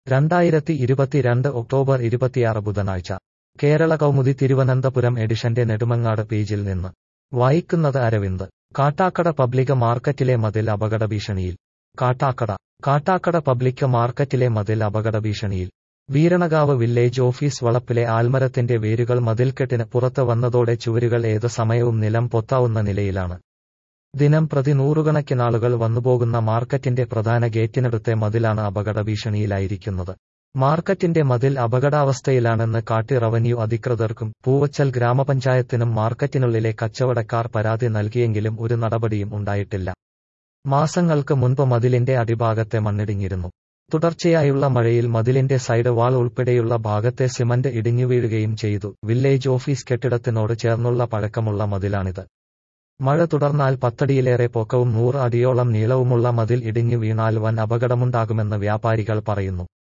രണ്ടായിരത്തി ഇരുപത്തിരണ്ട് ഒക്ടോബർ ഇരുപത്തിയാറ് ബുധനാഴ്ച കേരള കൗമുദി തിരുവനന്തപുരം എഡിഷന്റെ നെടുമങ്ങാട് പേജിൽ നിന്ന് വായിക്കുന്നത് അരവിന്ദ് കാട്ടാക്കട പബ്ലിക് മാർക്കറ്റിലെ മതിൽ അപകട ഭീഷണിയിൽ കാട്ടാക്കട കാട്ടാക്കട പബ്ലിക് മാർക്കറ്റിലെ മതിൽ അപകട ഭീഷണിയിൽ വീരണകാവ് വില്ലേജ് ഓഫീസ് വളപ്പിലെ ആൽമരത്തിന്റെ വേരുകൾ മതിൽക്കെട്ടിന് പുറത്ത് വന്നതോടെ ചുവരുകൾ ഏത് സമയവും നിലം പൊത്താവുന്ന നിലയിലാണ് ദിനം പ്രതി നൂറുകണക്കിനാളുകൾ വന്നുപോകുന്ന മാർക്കറ്റിന്റെ പ്രധാന ഗേറ്റിനടുത്തെ മതിലാണ് അപകട ഭീഷണിയിലായിരിക്കുന്നത് മാർക്കറ്റിന്റെ മതിൽ അപകടാവസ്ഥയിലാണെന്ന് കാട്ടി റവന്യൂ അധികൃതർക്കും പൂവച്ചൽ ഗ്രാമപഞ്ചായത്തിനും മാർക്കറ്റിനുള്ളിലെ കച്ചവടക്കാർ പരാതി നൽകിയെങ്കിലും ഒരു നടപടിയും ഉണ്ടായിട്ടില്ല മാസങ്ങൾക്ക് മുൻപ് മതിലിന്റെ അടിഭാഗത്തെ മണ്ണിടിഞ്ഞിരുന്നു തുടർച്ചയായുള്ള മഴയിൽ മതിലിന്റെ സൈഡ് വാൾ ഉൾപ്പെടെയുള്ള ഭാഗത്തെ സിമന്റ് ഇടിഞ്ഞു വീഴുകയും ചെയ്തു വില്ലേജ് ഓഫീസ് കെട്ടിടത്തിനോട് ചേർന്നുള്ള പഴക്കമുള്ള മതിലാണിത് മഴ തുടർന്നാൽ പത്തടിയിലേറെ പൊക്കവും നൂറ് അടിയോളം നീളവുമുള്ള മതിൽ ഇടിഞ്ഞു വീണാൽ വൻ അപകടമുണ്ടാകുമെന്ന് വ്യാപാരികൾ പറയുന്നു